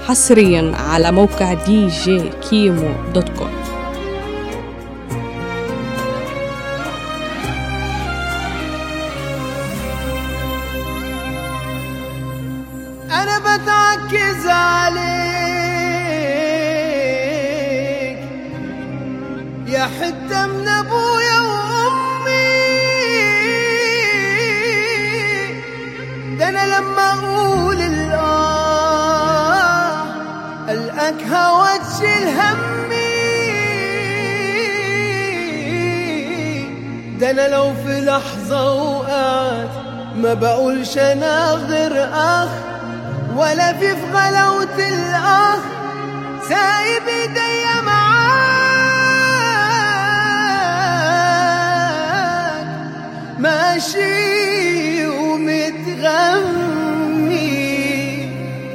حصريا على موقع دي جي كيمو دوت كوم انا بتعكز عليك يا حتة من ابويا وامي ده انا لما اقول الاه القاك هوا تشيل همي ده انا لو في لحظة وقعت ما بقولش انا غير اخ ولا في في غلاوة الاخ سايب ايديا معاك ماشي ومتغمي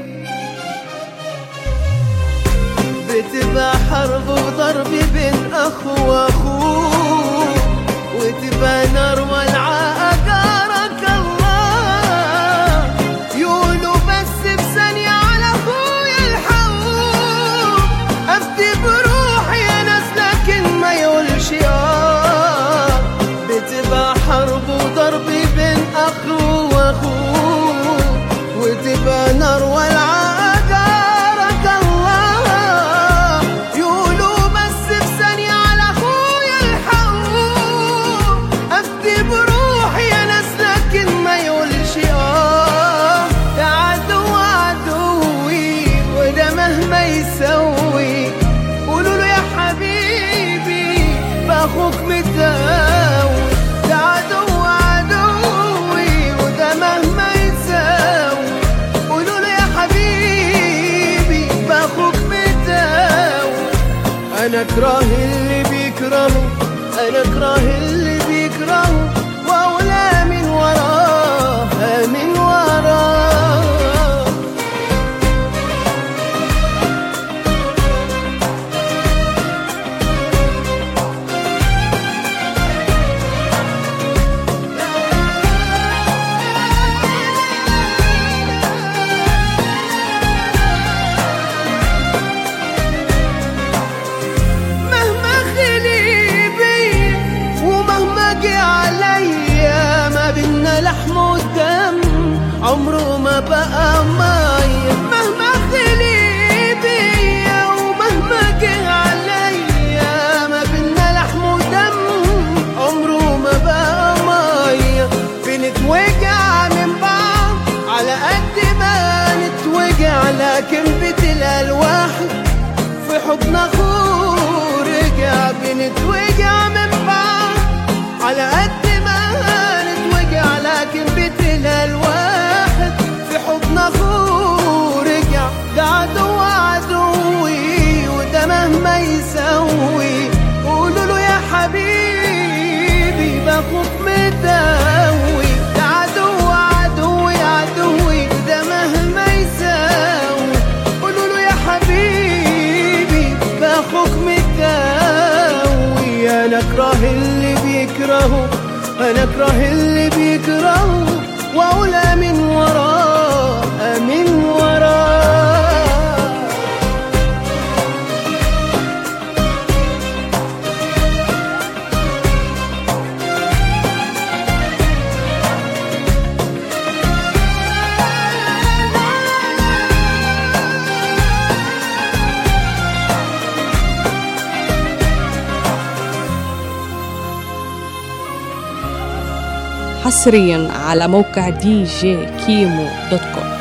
بتبقى حرب وضرب بين اخ واخوه وتبقى نار والعاء جارك الله يقولوا بس في ثانية على اخويا الحقوق افتي بروحي يا ناس لكن ما يقولش اه بتبقى حرب وضرب بين اخ واخوه وتبقى نار والعاء جارك الله يقولوا بس في ثانية على اخويا الحقوق افتي بروحي يا ناس لكن ما يقولش اه ده عدو عدوي وده مهما يسوي قولوا له يا حبيبي باخوك متاوي ده عدو عدوي وده مهما يساوي قولوا له يا حبيبي باخوك متاوي انا اكره اللي بيكرهه انا اكره اللي بيكرهه واولى من وراه من وراه مهما خلي بي ومهما جه عليا ما بينا لحم ودم عمره ما بقى مية مهما خلي بيا ومهما جه عليا ما بينا لحم ودم عمره ما بقى مية بنتوجع من بعض على قد ما نتوجع لكن بتلاقي الواحد في حضن اخوه رجع بنتوجع من بعض على قد ما نتوجع لكن بتلاقي الواحد في حضن اخوه رجع ده عدو عدوي وده مهما يسوي قولوا له يا حبيبي باخوك مداوي ده عدو عدوي عدوي ده مهما يساوي قولوا له يا حبيبي باخوك متاوي انا اكره اللي بيكرهه انا اكره اللي بيكرهه واولى من وراه من وراه حصريا على موقع دي جي كيمو دوت كوم